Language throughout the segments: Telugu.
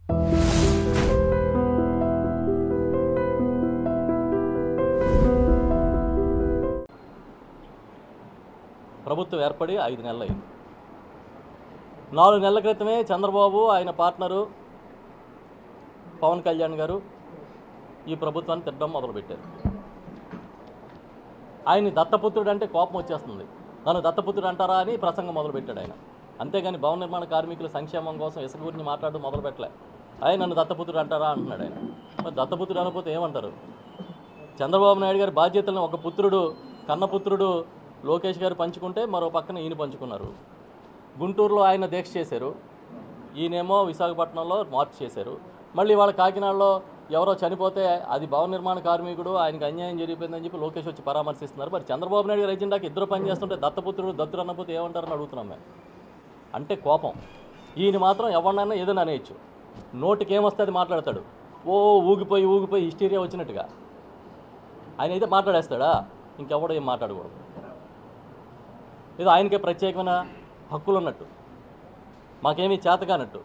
ప్రభుత్వం ఏర్పడి ఐదు నెలలు అయింది నాలుగు నెలల క్రితమే చంద్రబాబు ఆయన పార్ట్నరు పవన్ కళ్యాణ్ గారు ఈ ప్రభుత్వాన్ని తిట్టడం మొదలుపెట్టారు ఆయన్ని దత్తపుత్రుడు అంటే కోపం వచ్చేస్తుంది నన్ను దత్తపుత్రుడు అంటారా అని ప్రసంగం మొదలుపెట్టాడు ఆయన అంతేగాని భవన నిర్మాణ కార్మికుల సంక్షేమం కోసం ఇసుక గురించి మాట్లాడడం మొదలుపెట్టలే ఆయన నన్ను దత్తపుత్రుడు అంటారా అంటున్నాడు ఆయన మరి దత్తపుత్రుడు అనకపోతే ఏమంటారు చంద్రబాబు నాయుడు గారి బాధ్యతలను ఒక పుత్రుడు కన్నపుత్రుడు లోకేష్ గారు పంచుకుంటే మరో పక్కన ఈయన పంచుకున్నారు గుంటూరులో ఆయన దీక్ష చేశారు ఈయనేమో విశాఖపట్నంలో మార్చ్ చేశారు మళ్ళీ వాళ్ళ కాకినాడలో ఎవరో చనిపోతే అది భవన నిర్మాణ కార్మికుడు ఆయనకి అన్యాయం జరిగిపోయిందని చెప్పి లోకేష్ వచ్చి పరామర్శిస్తున్నారు మరి చంద్రబాబు నాయుడు గారి ఎజెండాకి ఇద్దరు పని చేస్తుంటే దత్తపుత్రుడు దత్తుడు అన్నపోతే ఏమంటారని అడుగుతున్నాం మేము అంటే కోపం ఈయన మాత్రం ఎవరినైనా ఏదైనా అనేయచ్చు నోటికి ఏమొస్తే మాట్లాడతాడు ఓ ఊగిపోయి ఊగిపోయి హిస్టీరియా వచ్చినట్టుగా ఆయన అయితే మాట్లాడేస్తాడా ఇంకెవడో ఏం మాట్లాడకూడదు ఏదో ఆయనకే ప్రత్యేకమైన హక్కులు ఉన్నట్టు మాకేమీ చేతకానట్టు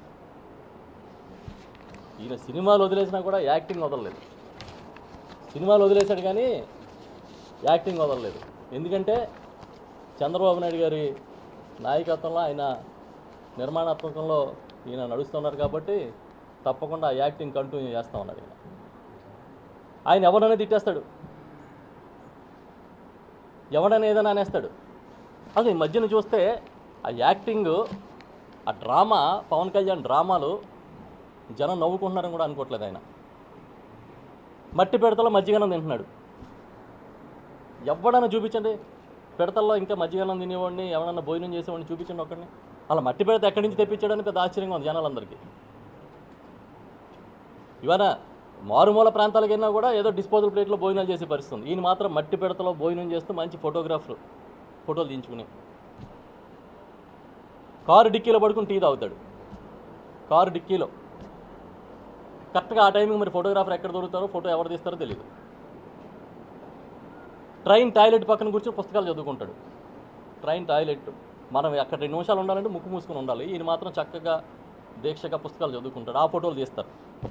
ఈయన సినిమాలు వదిలేసినా కూడా యాక్టింగ్ వదలలేదు సినిమాలు వదిలేశాడు కానీ యాక్టింగ్ వదలలేదు ఎందుకంటే చంద్రబాబు నాయుడు గారి నాయకత్వంలో ఆయన నిర్మాణాత్మకంలో ఈయన నడుస్తున్నారు కాబట్టి తప్పకుండా ఆ యాక్టింగ్ కంటిన్యూ చేస్తూ ఉన్నారు ఈయన ఆయన ఎవరైనా తిట్టేస్తాడు ఎవడైనా ఏదైనా అనేస్తాడు అసలు ఈ మధ్యన చూస్తే ఆ యాక్టింగ్ ఆ డ్రామా పవన్ కళ్యాణ్ డ్రామాలు జనం నవ్వుకుంటున్నారని కూడా అనుకోవట్లేదు ఆయన మట్టి పిడతలో మజ్జిగనం తింటున్నాడు ఎవడైనా చూపించండి పిడతల్లో ఇంకా మజ్జిగనం తినేవాడిని ఎవడన్నా భోజనం చేసేవాడిని చూపించండి ఒక్కడిని అలా మట్టి పిడత ఎక్కడి నుంచి తెప్పించాడని పెద్ద ఆశ్చర్యంగా ఉంది జనాలందరికీ ఇవాళ మారుమూల ప్రాంతాలకు వెళ్ళినా కూడా ఏదో డిస్పోజల్ ప్లేట్లో భోజనాలు చేసే పరిస్థితి ఉంది ఈయన మాత్రం మట్టి పిడతలో భోజనం చేస్తూ మంచి ఫోటోగ్రాఫర్ ఫోటోలు తీయించుకుని కారు డిక్కీలో పడుకుని టీ తాగుతాడు కారు డిక్కీలో కరెక్ట్గా ఆ టైంకి మరి ఫోటోగ్రాఫర్ ఎక్కడ దొరుకుతారో ఫోటో ఎవరు తీస్తారో తెలియదు ట్రైన్ టాయిలెట్ పక్కన కూర్చొని పుస్తకాలు చదువుకుంటాడు ట్రైన్ టాయిలెట్ మనం అక్కడ రెండు నిమిషాలు ఉండాలంటే ముక్కు మూసుకొని ఉండాలి ఈయన మాత్రం చక్కగా దీక్షగా పుస్తకాలు చదువుకుంటాడు ఆ ఫోటోలు తీస్తారు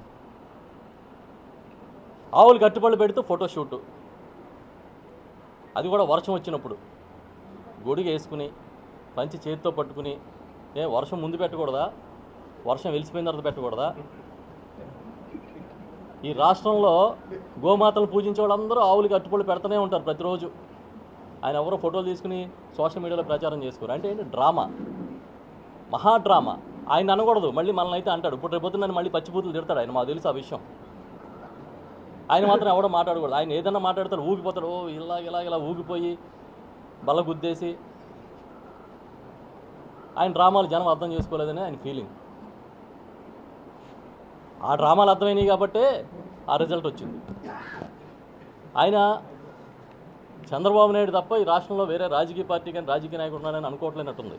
ఆవులు కట్టుబడులు పెడుతూ ఫోటో షూటు అది కూడా వర్షం వచ్చినప్పుడు గొడుగు వేసుకుని పంచి చేతితో పట్టుకుని ఏ వర్షం ముందు పెట్టకూడదా వర్షం వెలిసిపోయిన తర్వాత పెట్టకూడదా ఈ రాష్ట్రంలో గోమాతలు పూజించే వాళ్ళందరూ ఆవులకి అట్టుపళ్ళు పెడుతూనే ఉంటారు ప్రతిరోజు ఆయన ఎవరో ఫోటోలు తీసుకుని సోషల్ మీడియాలో ప్రచారం చేసుకోరు అంటే ఏంటి డ్రామా మహా డ్రామా ఆయన అనకూడదు మళ్ళీ మనల్ని అయితే అంటాడు ఇప్పుడు రేపు పొద్దున్న నన్ను మళ్ళీ పచ్చిబూతులు తిడతాడు ఆయన మాకు తెలుసు ఆ విషయం ఆయన మాత్రం ఎవడో మాట్లాడకూడదు ఆయన ఏదైనా మాట్లాడతాడు ఊగిపోతాడు ఓ ఇలా ఇలా ఇలా ఊగిపోయి బల్ల గుద్దేసి ఆయన డ్రామాలు జనం అర్థం చేసుకోలేదని ఆయన ఫీలింగ్ ఆ డ్రామాలు అర్థమైనాయి కాబట్టే ఆ రిజల్ట్ వచ్చింది ఆయన చంద్రబాబు నాయుడు తప్ప ఈ రాష్ట్రంలో వేరే రాజకీయ పార్టీ కానీ రాజకీయ నాయకుడు ఉన్నాడని అనుకోవట్లేనట్టుంది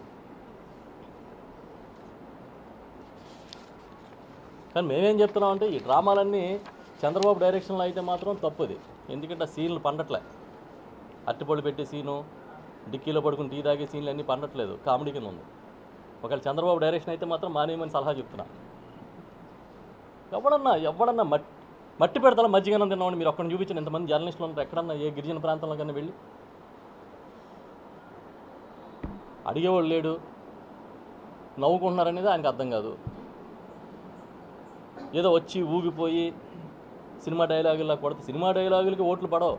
కానీ మేమేం చెప్తున్నామంటే ఈ డ్రామాలన్నీ చంద్రబాబు డైరెక్షన్లో అయితే మాత్రం తప్పుది ఎందుకంటే ఆ సీన్లు పండట్లే అట్టిపళ్ళు పెట్టే సీను డిక్కీలో పడుకుని టీ తాగే సీన్లు అన్నీ పండట్లేదు కామెడీ కింద ఉంది ఒకవేళ చంద్రబాబు డైరెక్షన్ అయితే మాత్రం మానేయమని సలహా చెప్తున్నా ఎవడన్నా ఎవడన్నా మట్టి మట్టి పెడతల మజ్జిగనం తిన్నామని మీరు ఒక్కడిని చూపించిన ఎంతమంది జర్నలిస్టులు ఉన్నారు ఎక్కడన్నా ఏ గిరిజన ప్రాంతంలో కన్నా వెళ్ళి అడిగేవాడు లేడు నవ్వుకుంటున్నారనేది ఆయనకు అర్థం కాదు ఏదో వచ్చి ఊగిపోయి సినిమా డైలాగులా కొడితే సినిమా డైలాగులకి ఓట్లు పడవు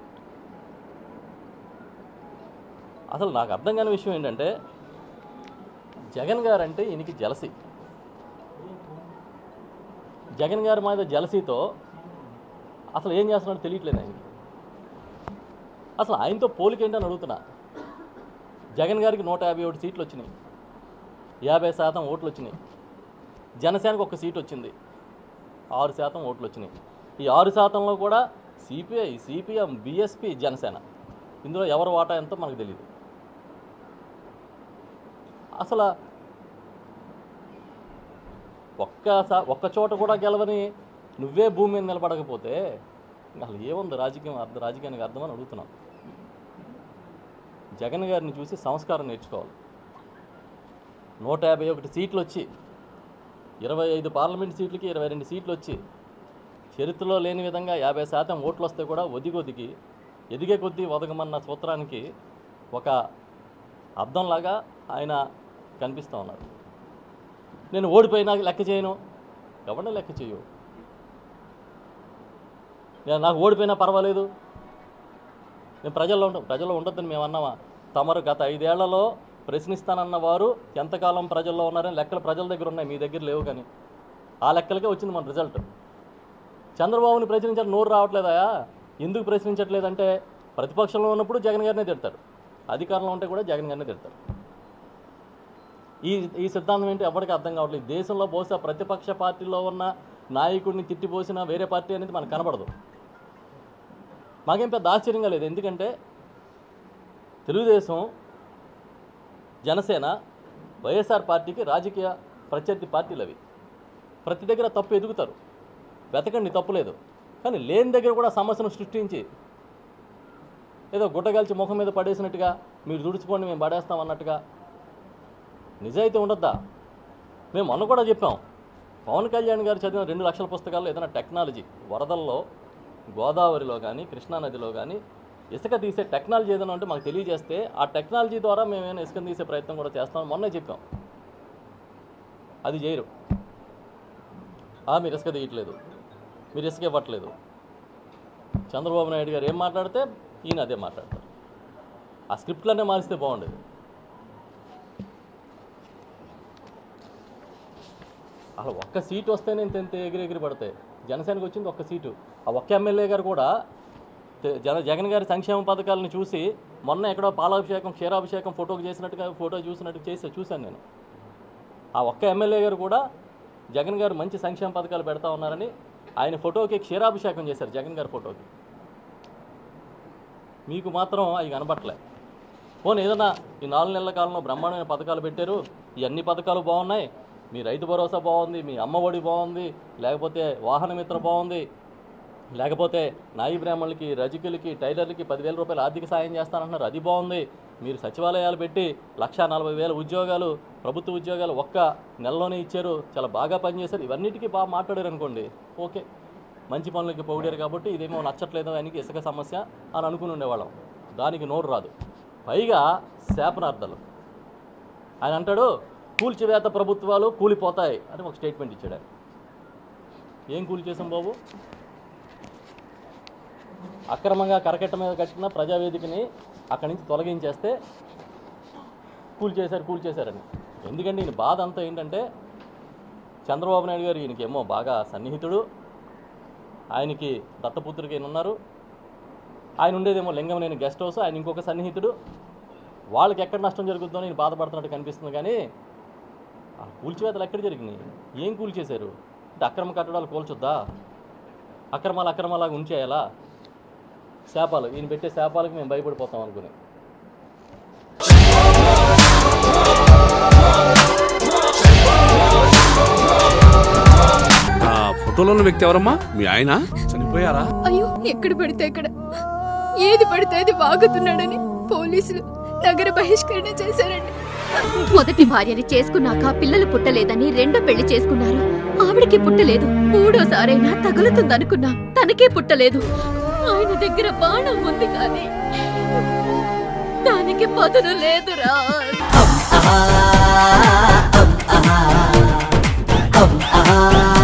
అసలు నాకు అర్థం కాని విషయం ఏంటంటే జగన్ గారు అంటే ఈయనకి జలసి జగన్ గారి మీద జలసీతో అసలు ఏం చేస్తున్నాడో తెలియట్లేదు ఆయనకి అసలు ఆయనతో పోలిక ఏంటని అడుగుతున్నా జగన్ గారికి నూట యాభై ఒకటి సీట్లు వచ్చినాయి యాభై శాతం ఓట్లు వచ్చినాయి జనసేనకు ఒక సీట్ వచ్చింది ఆరు శాతం ఓట్లు వచ్చినాయి ఈ ఆరు శాతంలో కూడా సిపిఐ సిపిఎం బిఎస్పి జనసేన ఇందులో ఎవరు వాటా ఎంతో మనకు తెలియదు అసలు ఒక్క సా- ఒక్క చోట కూడా గెలవని నువ్వే భూమి మీద నిలబడకపోతే ఇంకా అసలు ఏముంది రాజకీయం అర్థం రాజకీయానికి అర్థమని అడుగుతున్నాం జగన్ గారిని చూసి సంస్కారం నేర్చుకోవాలి నూట యాభై ఒకటి సీట్లు వచ్చి ఇరవై ఐదు పార్లమెంట్ సీట్లకి ఇరవై రెండు సీట్లు వచ్చి చరిత్రలో లేని విధంగా యాభై శాతం ఓట్లు వస్తే కూడా ఒదిగొదిగి ఎదిగే కొద్దీ ఒదగమన్న సూత్రానికి ఒక అర్థంలాగా ఆయన కనిపిస్తూ ఉన్నారు నేను ఓడిపోయినా లెక్క చేయను ఎవరిని లెక్క చేయు నేను నాకు ఓడిపోయినా పర్వాలేదు నేను ప్రజల్లో ఉంటాం ప్రజల్లో ఉండొద్దని మేము అన్నామా తమరు గత ఐదేళ్లలో ప్రశ్నిస్తానన్న వారు ఎంతకాలం ప్రజల్లో ఉన్నారని లెక్కలు ప్రజల దగ్గర ఉన్నాయి మీ దగ్గర లేవు కానీ ఆ లెక్కలకే వచ్చింది మన రిజల్ట్ చంద్రబాబుని ప్రశ్నించారు నోరు రావట్లేదా ఎందుకు ప్రశ్నించట్లేదంటే ప్రతిపక్షంలో ఉన్నప్పుడు జగన్ గారినే తిడతారు అధికారంలో ఉంటే కూడా జగన్ గారినే తిడతారు ఈ ఈ సిద్ధాంతం ఏంటి ఎవరికి అర్థం కావట్లేదు దేశంలో బహుశా ప్రతిపక్ష పార్టీలో ఉన్న నాయకుడిని తిట్టిపోసిన వేరే పార్టీ అనేది మనకు కనబడదు మాకేం పెద్ద ఆశ్చర్యంగా లేదు ఎందుకంటే తెలుగుదేశం జనసేన వైఎస్ఆర్ పార్టీకి రాజకీయ ప్రత్యర్థి పార్టీలు అవి ప్రతి దగ్గర తప్పు ఎదుగుతారు వెతకండి తప్పు లేదు కానీ లేని దగ్గర కూడా సమస్యను సృష్టించి ఏదో గుట్టగలిచి ముఖం మీద పడేసినట్టుగా మీరు దుడుచుకోండి మేము పడేస్తాం అన్నట్టుగా నిజాయితీ ఉండద్దా మేము మొన్న కూడా చెప్పాం పవన్ కళ్యాణ్ గారు చదివిన రెండు లక్షల పుస్తకాల్లో ఏదైనా టెక్నాలజీ వరదల్లో గోదావరిలో కానీ కృష్ణానదిలో కానీ ఇసుక తీసే టెక్నాలజీ ఏదైనా ఉంటే మాకు తెలియజేస్తే ఆ టెక్నాలజీ ద్వారా మేము ఏమైనా ఇసుక తీసే ప్రయత్నం కూడా చేస్తాం మొన్నే చెప్పాం అది చేయరు ఆ మీరు ఇసుక తీయట్లేదు మీరు ఇసుక ఇవ్వట్లేదు చంద్రబాబు నాయుడు గారు ఏం మాట్లాడితే ఈయన అదే మాట్లాడతారు ఆ స్క్రిప్ట్లనే మారిస్తే బాగుండేది అసలు ఒక్క సీటు వస్తేనే ఇంత ఇంత ఎగిరి ఎగిరి పడతాయి జనసేనకు వచ్చింది ఒక్క సీటు ఆ ఒక్క ఎమ్మెల్యే గారు కూడా తె- జన జగన్ గారి సంక్షేమ పథకాలను చూసి మొన్న ఎక్కడో పాలాభిషేకం క్షీరాభిషేకం ఫోటోకి చేసినట్టుగా ఫోటో చూసినట్టు చేసి చూశాను నేను ఆ ఒక్క ఎమ్మెల్యే గారు కూడా జగన్ గారు మంచి సంక్షేమ పథకాలు పెడతా ఉన్నారని ఆయన ఫోటోకి క్షీరాభిషేకం చేశారు జగన్ గారి ఫోటోకి మీకు మాత్రం అవి కనబట్టలే పోనీ ఏదైనా ఈ నాలుగు నెలల కాలంలో బ్రహ్మాండమైన పథకాలు పెట్టారు ఈ అన్ని పథకాలు బాగున్నాయి మీ రైతు భరోసా బాగుంది మీ అమ్మ ఒడి బాగుంది లేకపోతే వాహన మిత్ర బాగుంది లేకపోతే నాయి బ్రాహ్మణులకి రజకులకి టైలర్లకి పదివేల రూపాయలు ఆర్థిక సాయం చేస్తానంటున్నారు అది బాగుంది మీరు సచివాలయాలు పెట్టి లక్షా నలభై వేల ఉద్యోగాలు ప్రభుత్వ ఉద్యోగాలు ఒక్క నెలలోనే ఇచ్చారు చాలా బాగా పనిచేశారు ఇవన్నిటికీ బాగా మాట్లాడారు అనుకోండి ఓకే మంచి పనులకి పొగిడారు కాబట్టి ఇదేమో నచ్చట్లేదు ఆయనకి ఇసుక సమస్య అని అనుకుని ఉండేవాళ్ళం దానికి నోరు రాదు పైగా శాపనార్థాలు ఆయన అంటాడు కూల్చివేత ప్రభుత్వాలు కూలిపోతాయి అని ఒక స్టేట్మెంట్ ఇచ్చాడు ఆయన ఏం కూలి చేసాం బాబు అక్రమంగా కరకట్ట మీద కట్టిన ప్రజావేదికని అక్కడి నుంచి తొలగించేస్తే కూల్ చేశారు కూల్ చేశారని ఎందుకంటే ఈయన బాధ అంతా ఏంటంటే చంద్రబాబు నాయుడు గారు ఈయనకేమో బాగా సన్నిహితుడు ఆయనకి దత్తపుత్రుడికి ఈయన ఉన్నారు ఆయన ఉండేదేమో లింగంనేని గెస్ట్ హౌస్ ఆయన ఇంకొక సన్నిహితుడు వాళ్ళకి ఎక్కడ నష్టం జరుగుతుందో నేను బాధపడుతున్నట్టు కనిపిస్తుంది కానీ ఆ కూల్చివేతలు ఎక్కడ జరిగినాయి ఏం కూల్చేశారు అంటే అక్రమ కట్టడాలు కూల్చొద్దా అక్రమాలు అక్రమాలాగా ఉంచేయాలా శాపాలు ఈయన పెట్టే శాపాలకు మేము భయపడిపోతాం అనుకుని ఆ ఫోటోలో ఉన్న వ్యక్తి ఎవరమ్మా మీ ఆయన చనిపోయారా అయ్యో ఎక్కడ పడితే అక్కడ ఏది పడితే అది వాగుతున్నాడని పోలీసులు నగర బహిష్కరణ చేశారండి మొదటి భార్యని చేసుకున్నాక పిల్లలు పుట్టలేదని రెండో పెళ్లి చేసుకున్నారు ఆవిడకి పుట్టలేదు మూడోసారైనా తగులుతుందనుకున్నా తనకే పుట్టలేదు ఆయన దగ్గర బాణం ఉంది కానీ దానికి పదును లేదురా ah, ah, ah, ah, ah, ah, ah.